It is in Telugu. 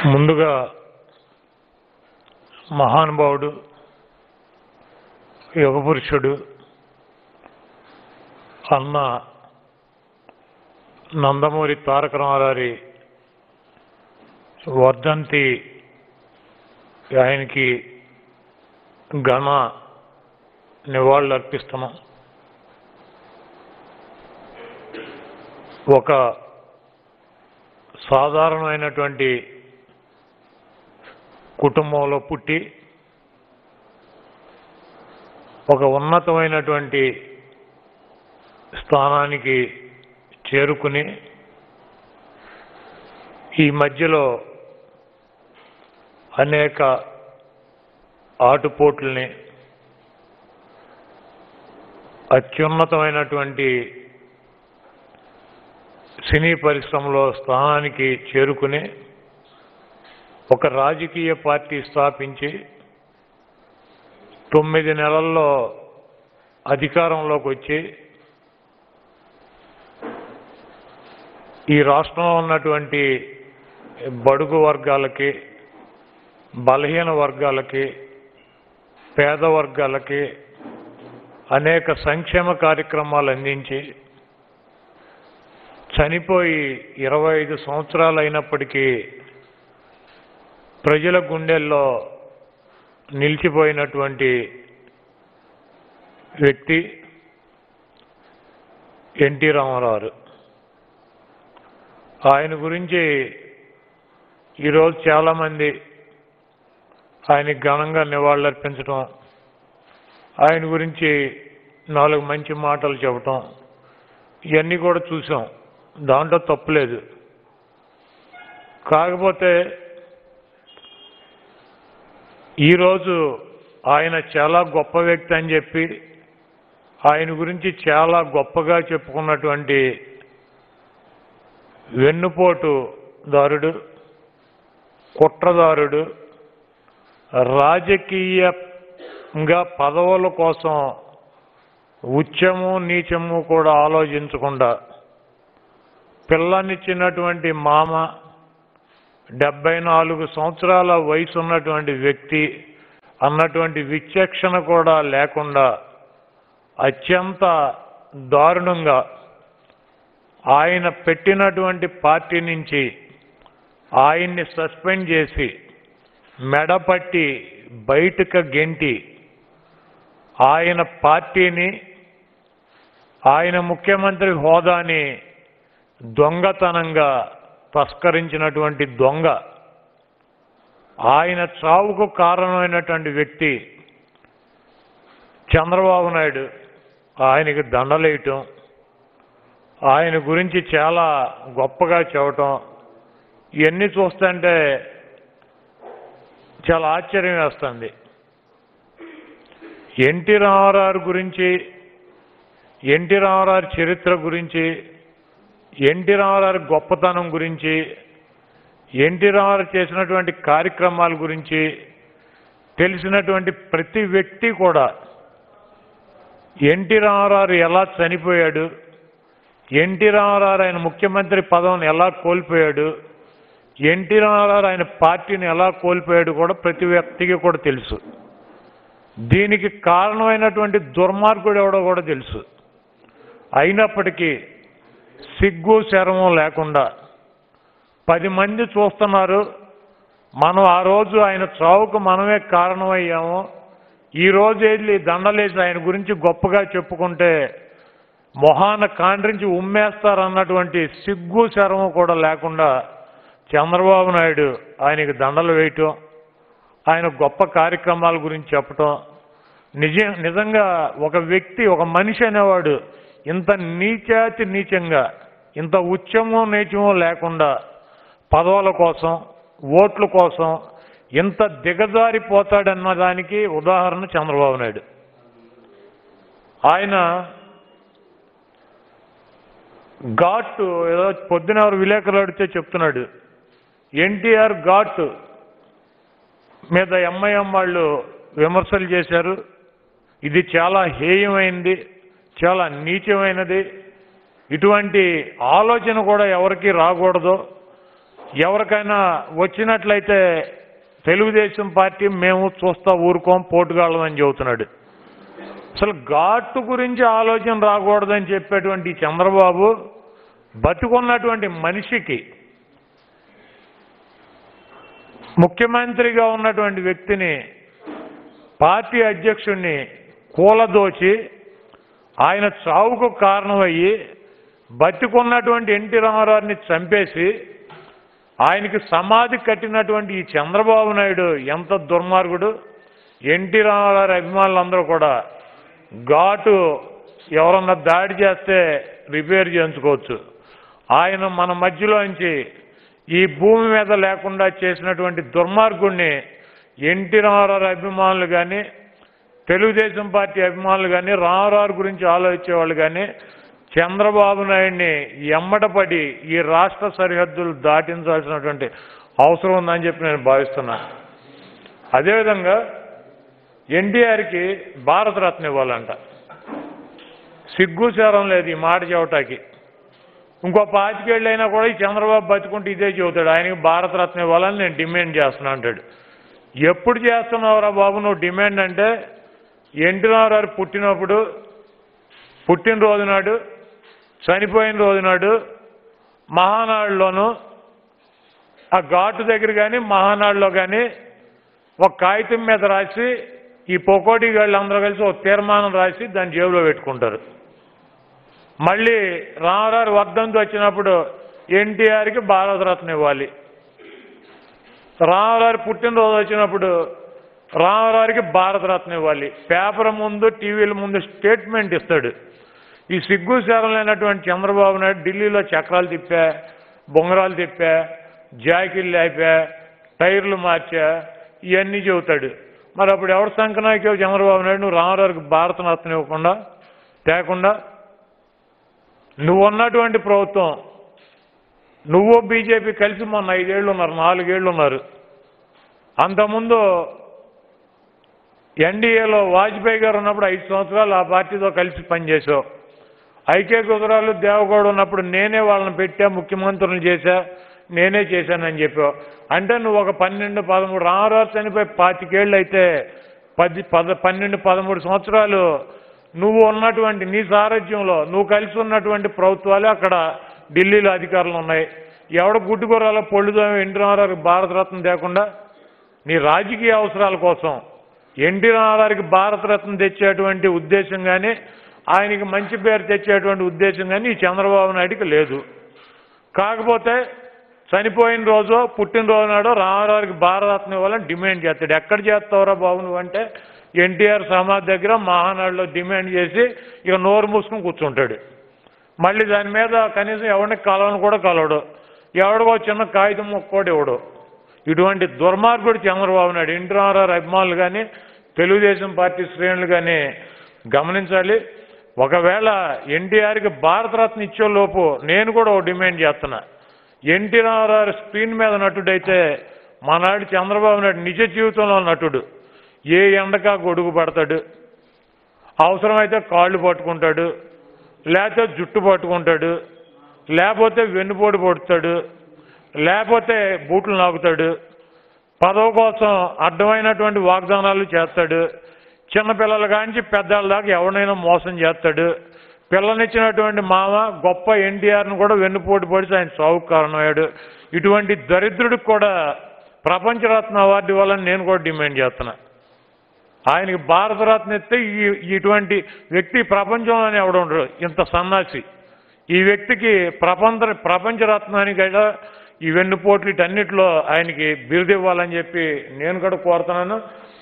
ముందుగా మహానుభావుడు యుగపురుషుడు అన్న నందమూరి తారక రామారావు వర్ధంతి ఆయనకి ఘన నివాళులు అర్పిస్తున్నాం ఒక సాధారణమైనటువంటి కుటుంబంలో పుట్టి ఒక ఉన్నతమైనటువంటి స్థానానికి చేరుకుని ఈ మధ్యలో అనేక ఆటుపోట్లని అత్యున్నతమైనటువంటి సినీ పరిశ్రమలో స్థానానికి చేరుకుని ఒక రాజకీయ పార్టీ స్థాపించి తొమ్మిది నెలల్లో అధికారంలోకి వచ్చి ఈ రాష్ట్రంలో ఉన్నటువంటి బడుగు వర్గాలకి బలహీన వర్గాలకి పేద వర్గాలకి అనేక సంక్షేమ కార్యక్రమాలు అందించి చనిపోయి ఇరవై ఐదు సంవత్సరాలు అయినప్పటికీ ప్రజల గుండెల్లో నిలిచిపోయినటువంటి వ్యక్తి ఎన్టీ రామారావు ఆయన గురించి ఈరోజు చాలామంది ఆయనకి ఘనంగా నివాళులర్పించడం ఆయన గురించి నాలుగు మంచి మాటలు చెప్పటం ఇవన్నీ కూడా చూసాం దాంట్లో తప్పులేదు కాకపోతే ఈరోజు ఆయన చాలా గొప్ప వ్యక్తి అని చెప్పి ఆయన గురించి చాలా గొప్పగా చెప్పుకున్నటువంటి వెన్నుపోటు దారుడు కుట్రదారుడు రాజకీయంగా పదవుల కోసం ఉచ్చము నీచము కూడా ఆలోచించకుండా పిల్లనిచ్చినటువంటి మామ డెబ్బై నాలుగు సంవత్సరాల వయసు ఉన్నటువంటి వ్యక్తి అన్నటువంటి విచక్షణ కూడా లేకుండా అత్యంత దారుణంగా ఆయన పెట్టినటువంటి పార్టీ నుంచి ఆయన్ని సస్పెండ్ చేసి మెడపట్టి బయటకు గెంటి ఆయన పార్టీని ఆయన ముఖ్యమంత్రి హోదాని దొంగతనంగా తస్కరించినటువంటి దొంగ ఆయన చావుకు కారణమైనటువంటి వ్యక్తి చంద్రబాబు నాయుడు ఆయనకి దండలేయటం ఆయన గురించి చాలా గొప్పగా చెప్పటం ఇవన్నీ చూస్తుంటే చాలా ఆశ్చర్యం వేస్తుంది ఎన్టీ రామారావు గురించి ఎన్టీ రామారావు చరిత్ర గురించి ఎన్టీ రామారావు గొప్పతనం గురించి ఎన్టీ రామారావు చేసినటువంటి కార్యక్రమాల గురించి తెలిసినటువంటి ప్రతి వ్యక్తి కూడా ఎన్టీ రామారావు ఎలా చనిపోయాడు ఎన్టీ రామారావు ఆయన ముఖ్యమంత్రి పదవిని ఎలా కోల్పోయాడు ఎన్టీ రామారావు ఆయన పార్టీని ఎలా కోల్పోయాడు కూడా ప్రతి వ్యక్తికి కూడా తెలుసు దీనికి కారణమైనటువంటి దుర్మార్గుడు ఎవడో కూడా తెలుసు అయినప్పటికీ సిగ్గు శరమం లేకుండా పది మంది చూస్తున్నారు మనం ఆ రోజు ఆయన చావుకు మనమే కారణమయ్యాము ఈ రోజు వెళ్ళి దండలేసి ఆయన గురించి గొప్పగా చెప్పుకుంటే మొహాన కాండ్రించి ఉమ్మేస్తారన్నటువంటి సిగ్గు శరము కూడా లేకుండా చంద్రబాబు నాయుడు ఆయనకి దండలు వేయటం ఆయన గొప్ప కార్యక్రమాల గురించి చెప్పటం నిజ నిజంగా ఒక వ్యక్తి ఒక మనిషి అనేవాడు ఇంత నీచాతి నీచంగా ఇంత ఉచ్చమో నీచమో లేకుండా పదవుల కోసం ఓట్ల కోసం ఇంత దిగజారిపోతాడన్న దానికి ఉదాహరణ చంద్రబాబు నాయుడు ఆయన ఘాట్ ఏదో పొద్దున ఎవరు విలేకరులు అడిగితే చెప్తున్నాడు ఎన్టీఆర్ ఘాట్ మీద ఎంఐఎం వాళ్ళు విమర్శలు చేశారు ఇది చాలా హేయమైంది చాలా నీచమైనది ఇటువంటి ఆలోచన కూడా ఎవరికి రాకూడదు ఎవరికైనా వచ్చినట్లయితే తెలుగుదేశం పార్టీ మేము చూస్తా ఊరుకోం పోటుగాళ్ళం అని చెబుతున్నాడు అసలు ఘాటు గురించి ఆలోచన రాకూడదని చెప్పేటువంటి ఈ చంద్రబాబు బతుకున్నటువంటి మనిషికి ముఖ్యమంత్రిగా ఉన్నటువంటి వ్యక్తిని పార్టీ అధ్యక్షుడిని కూలదోచి ఆయన చావుకు కారణమయ్యి బతికున్నటువంటి ఎన్టీ రామారావుని చంపేసి ఆయనకి సమాధి కట్టినటువంటి ఈ చంద్రబాబు నాయుడు ఎంత దుర్మార్గుడు ఎన్టీ రామారావు అభిమానులందరూ కూడా ఘాటు ఎవరన్నా దాడి చేస్తే రిపేర్ చేయించుకోవచ్చు ఆయన మన మధ్యలోంచి ఈ భూమి మీద లేకుండా చేసినటువంటి దుర్మార్గుణ్ణి ఎన్టీ రామారావు అభిమానులు కానీ తెలుగుదేశం పార్టీ అభిమానులు కానీ రామారావు గురించి ఆలోచించేవాళ్ళు కానీ చంద్రబాబు నాయుడిని ఎమ్మటపడి ఈ రాష్ట్ర సరిహద్దులు దాటించాల్సినటువంటి అవసరం ఉందని చెప్పి నేను భావిస్తున్నాను అదేవిధంగా ఎన్టీఆర్కి భారతరత్న ఇవ్వాలంట సిగ్గు శరం లేదు ఈ మాట చెవటానికి ఇంకో పాతికేళ్ళు అయినా కూడా ఈ చంద్రబాబు బతుకుంటే ఇదే చెబుతాడు ఆయనకి భారతరత్న ఇవ్వాలని నేను డిమాండ్ చేస్తున్నా అంటాడు ఎప్పుడు చేస్తున్నావురా బాబు నువ్వు డిమాండ్ అంటే ఎన్టీ రామారావు పుట్టినప్పుడు పుట్టినరోజు నాడు చనిపోయిన రోజు నాడు మహానాడులోను ఆ ఘాటు దగ్గర కానీ మహానాడులో కానీ ఒక కాగితం మీద రాసి ఈ పొకోటి అందరూ కలిసి ఒక తీర్మానం రాసి దాని జేబులో పెట్టుకుంటారు మళ్ళీ రామారావు వర్ధంతి వచ్చినప్పుడు ఎన్టీఆర్కి భారతరత్న ఇవ్వాలి రామారావు పుట్టినరోజు వచ్చినప్పుడు రామారావుకి భారతరత్న ఇవ్వాలి పేపర్ ముందు టీవీల ముందు స్టేట్మెంట్ ఇస్తాడు ఈ సిగ్గు శారం లేనటువంటి చంద్రబాబు నాయుడు ఢిల్లీలో చక్రాలు తిప్పా బొంగరాలు తిప్పా జాకీలు లేపా టైర్లు మార్చా ఇవన్నీ చెబుతాడు మరి అప్పుడు ఎవరు సంకనాయకో చంద్రబాబు నాయుడు నువ్వు రామారావుకి భారతరత్న ఇవ్వకుండా తేకుండా నువ్వు ఉన్నటువంటి ప్రభుత్వం నువ్వు బీజేపీ కలిసి మొన్న ఐదేళ్ళు ఉన్నారు నాలుగేళ్ళు ఉన్నారు అంతకుముందు ఎన్డీఏలో వాజ్పేయి గారు ఉన్నప్పుడు ఐదు సంవత్సరాలు ఆ పార్టీతో కలిసి పనిచేసావు ఐకే గుజరాలు దేవగౌడ ఉన్నప్పుడు నేనే వాళ్ళని పెట్టా ముఖ్యమంత్రులను చేశా నేనే చేశానని చెప్పావు అంటే నువ్వు ఒక పన్నెండు పదమూడు రామరాజు చనిపోయి పాతికేళ్ళు అయితే పది పద పన్నెండు పదమూడు సంవత్సరాలు నువ్వు ఉన్నటువంటి నీ సారథ్యంలో నువ్వు కలిసి ఉన్నటువంటి ప్రభుత్వాలు అక్కడ ఢిల్లీలో అధికారులు ఉన్నాయి ఎవడ గుడ్డుకూరాలో పొళ్ళుదో ఎన్టీ రామారావుకి భారతరత్న తేకుండా నీ రాజకీయ అవసరాల కోసం ఎన్టీ రామారావుకి భారతరత్న తెచ్చేటువంటి ఉద్దేశం కానీ ఆయనకి మంచి పేరు తెచ్చేటువంటి ఉద్దేశం కానీ ఈ చంద్రబాబు నాయుడికి లేదు కాకపోతే చనిపోయిన రోజు పుట్టినరోజు నాడు రామారావుకి భారతరత్న ఇవ్వాలని డిమాండ్ చేస్తాడు ఎక్కడ చేస్తావురా బాబు నువ్వు అంటే ఎన్టీఆర్ సమాధి దగ్గర మహానాడులో డిమాండ్ చేసి ఇక నోరు మూసుకుని కూర్చుంటాడు మళ్ళీ దాని మీద కనీసం ఎవరిని కలవని కూడా కలవడు ఎవడికో చిన్న కాగితం ముక్క కూడా ఇవ్వడు ఇటువంటి దుర్మార్గుడు చంద్రబాబు నాయుడు ఎన్టీ రామారావు అభిమానులు కానీ తెలుగుదేశం పార్టీ శ్రేణులు కానీ గమనించాలి ఒకవేళ ఎన్టీఆర్కి భారతరత్న ఇచ్చే లోపు నేను కూడా ఓ డిమాండ్ చేస్తున్నా ఎన్టీ రామారావు స్క్రీన్ మీద నటుడైతే మనాడు చంద్రబాబు నాయుడు నిజ జీవితంలో నటుడు ఏ ఎండకా గొడుగు పడతాడు అవసరమైతే కాళ్ళు పట్టుకుంటాడు లేకపోతే జుట్టు పట్టుకుంటాడు లేకపోతే వెన్నుపోటు పొడుతాడు లేకపోతే బూట్లు నాకుతాడు పదవి కోసం అడ్డమైనటువంటి వాగ్దానాలు చేస్తాడు చిన్నపిల్లల కాంచి పెద్దల దాకా ఎవరినైనా మోసం చేస్తాడు పిల్లనిచ్చినటువంటి మామ గొప్ప ఎన్టీఆర్ను కూడా వెన్నుపోటు పొడిచి ఆయన సావుకు కారణమయ్యాడు ఇటువంటి దరిద్రుడికి కూడా ప్రపంచరత్న అవార్డు ఇవ్వాలని నేను కూడా డిమాండ్ చేస్తున్నా ఆయనకి భారతరత్న ఇస్తే ఈ ఇటువంటి వ్యక్తి ప్రపంచంలోనే ఎవడు ఉండడు ఇంత సన్నాసి ఈ వ్యక్తికి ప్రపంచ ప్రపంచరత్నానికి కూడా ఈ వెన్నుపోట్లు వీటన్నిటిలో ఆయనకి బిరుదు ఇవ్వాలని చెప్పి నేను కూడా కోరుతున్నాను